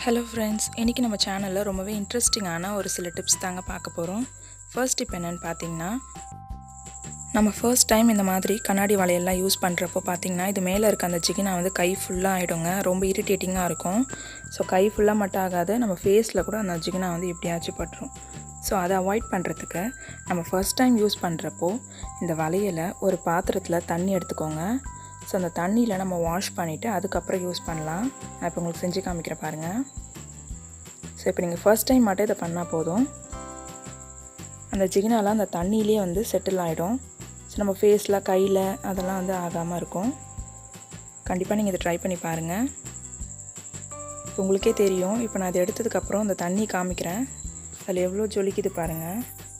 hello friends இன்றைக்கி நம்ம சேனலில் ரொம்பவே இன்ட்ரெஸ்டிங்கான ஒரு சில டிப்ஸ் தாங்க பார்க்க போகிறோம் ஃபர்ஸ்ட் டிப் என்னென்னு பார்த்தீங்கன்னா நம்ம ஃபர்ஸ்ட் டைம் இந்த மாதிரி கண்ணாடி வளையல்லாம் யூஸ் பண்ணுறப்போ பார்த்தீங்கன்னா இது மேலே இருக்க அந்த ஜிகினா வந்து கை ஃபுல்லாக ஆகிடுங்க ரொம்ப இரிட்டேட்டிங்காக இருக்கும் ஸோ கை ஃபுல்லாக மட்டும் ஆகாது நம்ம ஃபேஸில் கூட அந்த ஜிகினா வந்து எப்படியாச்சும் பட்டுரும் ஸோ அதை அவாய்ட் பண்ணுறதுக்கு நம்ம ஃபர்ஸ்ட் டைம் யூஸ் பண்ணுறப்போ இந்த வளையலை ஒரு பாத்திரத்தில் தண்ணி எடுத்துக்கோங்க ஸோ அந்த தண்ணியில் நம்ம வாஷ் பண்ணிவிட்டு அதுக்கப்புறம் யூஸ் பண்ணலாம் நான் இப்போ உங்களுக்கு செஞ்சு காமிக்கிற பாருங்கள் ஸோ இப்போ நீங்கள் ஃபர்ஸ்ட் டைம் மட்டும் இதை பண்ணால் போதும் அந்த ஜிகினாலாம் அந்த தண்ணியிலே வந்து செட்டில் ஆகிடும் ஸோ நம்ம ஃபேஸில் கையில் அதெல்லாம் வந்து ஆகாமல் இருக்கும் கண்டிப்பாக நீங்கள் இதை ட்ரை பண்ணி பாருங்கள் இப்போ உங்களுக்கே தெரியும் இப்போ நான் இதை எடுத்ததுக்கப்புறம் அந்த தண்ணி காமிக்கிறேன் அதில் எவ்வளோ ஜொலிக்குது பாருங்கள்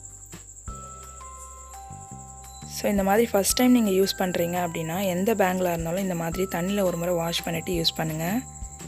ஸோ இந்த மாதிரி ஃபஸ்ட் டைம் நீங்கள் யூஸ் பண்ணுறீங்க அப்படின்னா எந்த பேங்கில் இருந்தாலும் இந்த மாதிரி தண்ணியில் ஒரு முறை வாஷ் பண்ணிவிட்டு யூஸ் பண்ணுங்கள்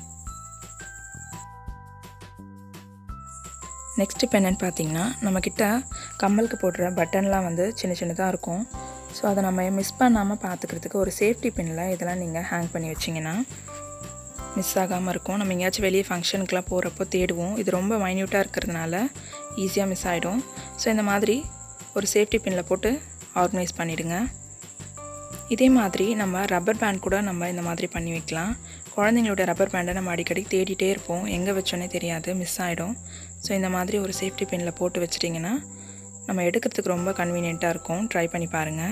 நெக்ஸ்ட் இப்போ என்னென்னு பார்த்தீங்கன்னா நம்மக்கிட்ட கம்மலுக்கு போடுற பட்டன்லாம் வந்து சின்ன சின்னதாக இருக்கும் ஸோ அதை நம்ம மிஸ் பண்ணாமல் பார்த்துக்கிறதுக்கு ஒரு சேஃப்டி பின்னில் இதெல்லாம் நீங்கள் ஹேங் பண்ணி வச்சிங்கன்னா மிஸ் ஆகாமல் இருக்கும் நம்ம எங்கேயாச்சும் வெளியே ஃபங்க்ஷனுக்குலாம் போகிறப்போ தேடுவோம் இது ரொம்ப மைன்யூட்டாக இருக்கிறதுனால ஈஸியாக மிஸ் ஆகிடும் ஸோ இந்த மாதிரி ஒரு சேஃப்டி பின்னில் போட்டு ஆர்கனைஸ் பண்ணிவிடுங்க இதே மாதிரி நம்ம ரப்பர் பேண்ட் கூட நம்ம இந்த மாதிரி பண்ணி வைக்கலாம் குழந்தைங்களோட ரப்பர் பேண்டை நம்ம அடிக்கடி தேடிட்டே இருப்போம் எங்கே வச்சோன்னே தெரியாது மிஸ் ஆகிடும் ஸோ இந்த மாதிரி ஒரு சேஃப்டி பின்னில் போட்டு வச்சிட்டிங்கன்னா நம்ம எடுக்கிறதுக்கு ரொம்ப கன்வீனியண்ட்டாக இருக்கும் ட்ரை பண்ணி பாருங்கள்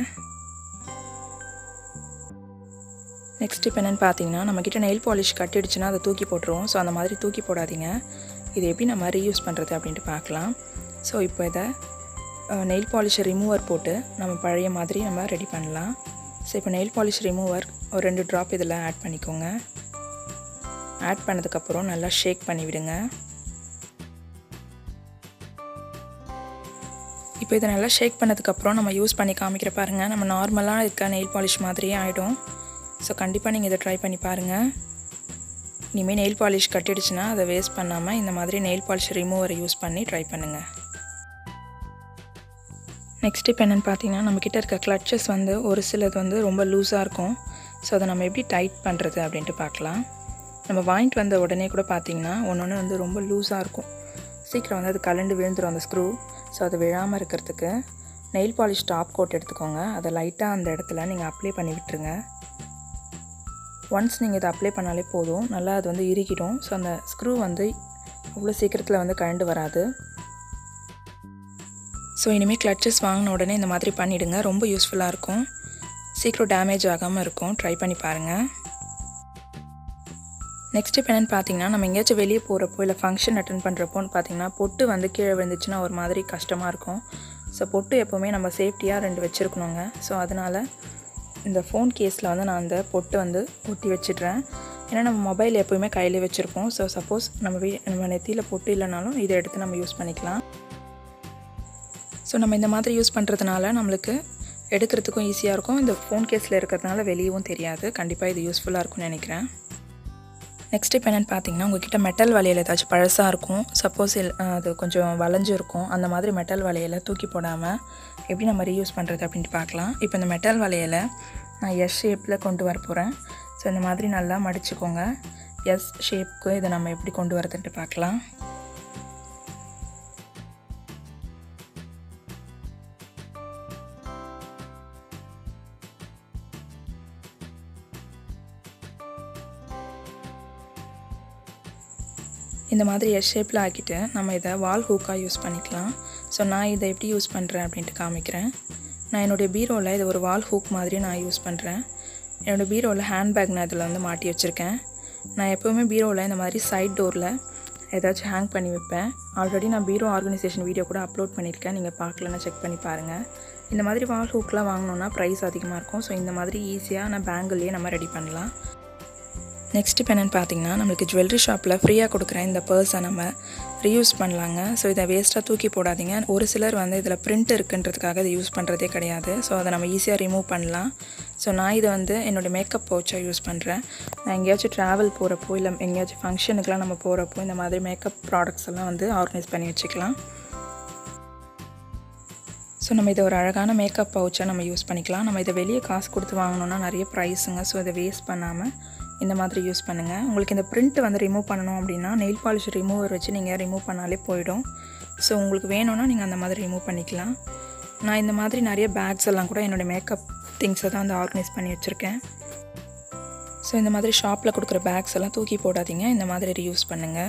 நெக்ஸ்ட் இப்போ என்னென்னு பார்த்தீங்கன்னா நம்மக்கிட்ட நெயில் பாலிஷ் கட்டிடுச்சுன்னா அதை தூக்கி போட்டுருவோம் ஸோ அந்த மாதிரி தூக்கி போடாதீங்க இது எப்படி நம்ம ரீயூஸ் பண்ணுறது அப்படின்ட்டு பார்க்கலாம் ஸோ இப்போ இதை நெயில் பாலிஷ் ரிமூவர் போட்டு நம்ம பழைய மாதிரி நம்ம ரெடி பண்ணலாம் ஸோ இப்போ நெயில் பாலிஷ் ரிமூவர் ஒரு ரெண்டு ட்ராப் இதில் ஆட் பண்ணிக்கோங்க ஆட் பண்ணதுக்கப்புறம் நல்லா ஷேக் பண்ணி விடுங்க இப்போ இதை நல்லா ஷேக் பண்ணதுக்கப்புறம் நம்ம யூஸ் பண்ணி காமிக்கிற பாருங்கள் நம்ம நார்மலாக இருக்க நெயில் பாலிஷ் மாதிரியே ஆகிடும் ஸோ கண்டிப்பாக நீங்கள் இதை ட்ரை பண்ணி பாருங்கள் இனிமேல் நெயில் பாலிஷ் கட்டிடுச்சுன்னா அதை வேஸ்ட் பண்ணாமல் இந்த மாதிரி நெயில் பாலிஷ் ரிமூவரை யூஸ் பண்ணி ட்ரை பண்ணுங்கள் நெக்ஸ்ட் இப்போ என்னென்னு பார்த்தீங்கன்னா நம்மக்கிட்ட இருக்க கிளச்சஸ் வந்து ஒரு சிலது வந்து ரொம்ப லூஸாக இருக்கும் ஸோ அதை நம்ம எப்படி டைட் பண்ணுறது அப்படின்ட்டு பார்க்கலாம் நம்ம வாங்கிட்டு வந்த உடனே கூட பார்த்தீங்கன்னா ஒன்று ஒன்று வந்து ரொம்ப லூஸாக இருக்கும் சீக்கிரம் வந்து அது கலண்டு விழுந்துடும் அந்த ஸ்க்ரூ ஸோ அது விழாமல் இருக்கிறதுக்கு நெயில் பாலிஷ் டாப் கோட் எடுத்துக்கோங்க அதை லைட்டாக அந்த இடத்துல நீங்கள் அப்ளை பண்ணி விட்டுருங்க ஒன்ஸ் நீங்கள் இதை அப்ளை பண்ணாலே போதும் நல்லா அது வந்து இறுகிடும் ஸோ அந்த ஸ்க்ரூ வந்து அவ்வளோ சீக்கிரத்தில் வந்து கழண்டு வராது ஸோ இனிமேல் கிளச்சஸ் வாங்கின உடனே இந்த மாதிரி பண்ணிவிடுங்க ரொம்ப யூஸ்ஃபுல்லாக இருக்கும் சீக்கிரம் டேமேஜ் ஆகாமல் இருக்கும் ட்ரை பண்ணி பாருங்கள் நெக்ஸ்ட் இப்போ என்னென்னு பார்த்தீங்கன்னா நம்ம எங்கேயாச்சும் வெளியே போகிறப்போ இல்லை ஃபங்க்ஷன் அட்டன் பண்ணுறப்போன்னு பார்த்தீங்கன்னா பொட்டு வந்து கீழே விழுந்துச்சுன்னா ஒரு மாதிரி கஷ்டமாக இருக்கும் ஸோ பொட்டு எப்போவுமே நம்ம சேஃப்டியாக ரெண்டு வச்சுருக்கணுங்க ஸோ அதனால் இந்த ஃபோன் கேஸில் வந்து நான் அந்த பொட்டு வந்து ஒட்டி வச்சிடுறேன் ஏன்னா நம்ம மொபைல் எப்போயுமே கையிலே வச்சுருப்போம் ஸோ சப்போஸ் நம்ம வீ நம்ம நெத்தியில் பொட்டு இல்லைனாலும் இதை எடுத்து நம்ம யூஸ் பண்ணிக்கலாம் ஸோ நம்ம இந்த மாதிரி யூஸ் பண்ணுறதுனால நம்மளுக்கு எடுக்கிறதுக்கும் ஈஸியாக இருக்கும் இந்த ஃபோன் கேஸில் இருக்கிறதுனால வெளியவும் தெரியாது கண்டிப்பாக இது யூஸ்ஃபுல்லாக இருக்கும்னு நினைக்கிறேன் நெக்ஸ்ட் இப்போ என்னென்னு பார்த்தீங்கன்னா உங்ககிட்ட மெட்டல் வளையல் ஏதாச்சும் பழசாக இருக்கும் சப்போஸ் அது கொஞ்சம் வளைஞ்சு இருக்கும் அந்த மாதிரி மெட்டல் வளையலை தூக்கி போடாமல் எப்படி நம்ம ரீயூஸ் பண்ணுறது அப்படின்ட்டு பார்க்கலாம் இப்போ இந்த மெட்டல் வளையலை நான் எஸ் ஷேப்பில் கொண்டு வர போகிறேன் ஸோ இந்த மாதிரி நல்லா மடிச்சுக்கோங்க எஸ் ஷேப்புக்கு இதை நம்ம எப்படி கொண்டு வரதுன்ட்டு பார்க்கலாம் இந்த மாதிரி எஸ் ஷேப்பில் ஆக்கிட்டு நம்ம இதை வால் ஹூக்காக யூஸ் பண்ணிக்கலாம் ஸோ நான் இதை எப்படி யூஸ் பண்ணுறேன் அப்படின்ட்டு காமிக்கிறேன் நான் என்னுடைய பீரோவில் இது ஒரு வால் ஹூக் மாதிரி நான் யூஸ் பண்ணுறேன் என்னோடய பீரோவில் ஹேண்ட்பேக் நான் இதில் வந்து மாட்டி வச்சுருக்கேன் நான் எப்போவுமே பீரோவில் இந்த மாதிரி சைட் டோரில் ஏதாச்சும் ஹேங் பண்ணி வைப்பேன் ஆல்ரெடி நான் பீரோ ஆர்கனைசேஷன் வீடியோ கூட அப்லோட் பண்ணியிருக்கேன் நீங்கள் பார்க்கலன்னா செக் பண்ணி பாருங்கள் இந்த மாதிரி வால் ஹூக்லாம் வாங்கினோன்னா ப்ரைஸ் அதிகமாக இருக்கும் ஸோ இந்த மாதிரி ஈஸியாக நான் பேங்கிள்லேயே நம்ம ரெடி பண்ணலாம் நெக்ஸ்ட் இப்போ என்னென்னு பார்த்தீங்கன்னா நம்மளுக்கு ஜுவல்லரி ஷாப்பில் ஃப்ரீயாக கொடுக்குற இந்த பர்ஸை நம்ம ரீயூஸ் பண்ணலாங்க ஸோ இதை வேஸ்ட்டாக தூக்கி போடாதீங்க ஒரு சிலர் வந்து இதில் பிரிண்ட் இருக்குன்றதுக்காக இதை யூஸ் பண்ணுறதே கிடையாது ஸோ அதை நம்ம ஈஸியாக ரிமூவ் பண்ணலாம் ஸோ நான் இதை வந்து என்னோடய மேக்கப் பவுச்சாக யூஸ் பண்ணுறேன் நான் எங்கேயாச்சும் ட்ராவல் போகிறப்போ இல்லை எங்கேயாச்சும் ஃபங்க்ஷனுக்குலாம் நம்ம போகிறப்போ இந்த மாதிரி மேக்கப் ப்ராடக்ட்ஸ் எல்லாம் வந்து ஆர்கனைஸ் பண்ணி வச்சுக்கலாம் ஸோ நம்ம இதை ஒரு அழகான மேக்கப் பவுச்சாக நம்ம யூஸ் பண்ணிக்கலாம் நம்ம இதை வெளியே காசு கொடுத்து வாங்கினோன்னா நிறைய ப்ரைஸுங்க ஸோ இதை வேஸ்ட் பண்ணாமல் இந்த மாதிரி யூஸ் பண்ணுங்கள் உங்களுக்கு இந்த பிரிண்ட் வந்து ரிமூவ் பண்ணணும் அப்படின்னா நெயில் பாலிஷ் ரிமூவர் வச்சு நீங்கள் ரிமூவ் பண்ணாலே போயிடும் ஸோ உங்களுக்கு வேணும்னா நீங்கள் அந்த மாதிரி ரிமூவ் பண்ணிக்கலாம் நான் இந்த மாதிரி நிறைய பேக்ஸ் எல்லாம் கூட என்னோடய மேக்கப் திங்ஸை தான் வந்து ஆர்கனைஸ் பண்ணி வச்சுருக்கேன் ஸோ இந்த மாதிரி ஷாப்பில் கொடுக்குற பேக்ஸ் எல்லாம் தூக்கி போடாதீங்க இந்த மாதிரி ரீயூஸ் பண்ணுங்கள்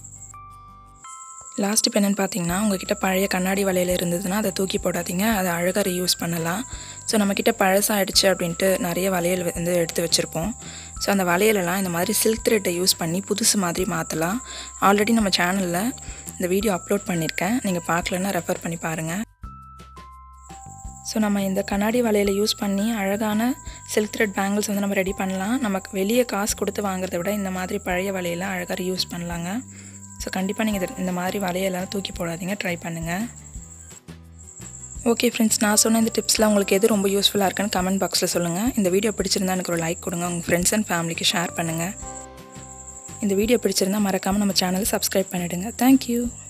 லாஸ்ட் இப்போ என்னென்னு பார்த்தீங்கன்னா உங்ககிட்ட பழைய கண்ணாடி வலையில் இருந்ததுன்னா அதை தூக்கி போடாதீங்க அதை அழகாக ரீயூஸ் பண்ணலாம் ஸோ நம்மக்கிட்ட பழசாகிடுச்சு அப்படின்ட்டு நிறைய வளையல் வந்து எடுத்து வச்சுருப்போம் ஸோ அந்த வளையலெல்லாம் இந்த மாதிரி சில்க் த்ரெட்டை யூஸ் பண்ணி புதுசு மாதிரி மாற்றலாம் ஆல்ரெடி நம்ம சேனலில் இந்த வீடியோ அப்லோட் பண்ணியிருக்கேன் நீங்கள் பார்க்கலன்னா ரெஃபர் பண்ணி பாருங்கள் ஸோ நம்ம இந்த கண்ணாடி வலையில் யூஸ் பண்ணி அழகான சில்க் த்ரெட் பேங்கிள்ஸ் வந்து நம்ம ரெடி பண்ணலாம் நமக்கு வெளியே காசு கொடுத்து வாங்குறத விட இந்த மாதிரி பழைய வலையில் அழகாக யூஸ் பண்ணலாங்க ஸோ கண்டிப்பாக நீங்கள் இந்த மாதிரி வலையெல்லாம் தூக்கி போடாதீங்க ட்ரை பண்ணுங்கள் ஓகே ஃப்ரெண்ட்ஸ் நான் சொன்ன இந்த டிப்ஸில் உங்களுக்கு எது ரொம்ப யூஸ்ஃபுல்லாக இருக்குன்னு கமெண்ட் பாக்ஸில் சொல்லுங்கள் இந்த வீடியோ பிடிச்சிருந்தா எனக்கு ஒரு லைக் கொடுங்க உங்கள் ஃப்ரெண்ட்ஸ் அண்ட் ஃபேமிலிக்கு ஷேர் பண்ணுங்கள் இந்த வீடியோ பிடிச்சிருந்தா மறக்காமல் நம்ம சேனலை சப்ஸ்கிரைப் பண்ணிவிடுங்க தேங்க்யூ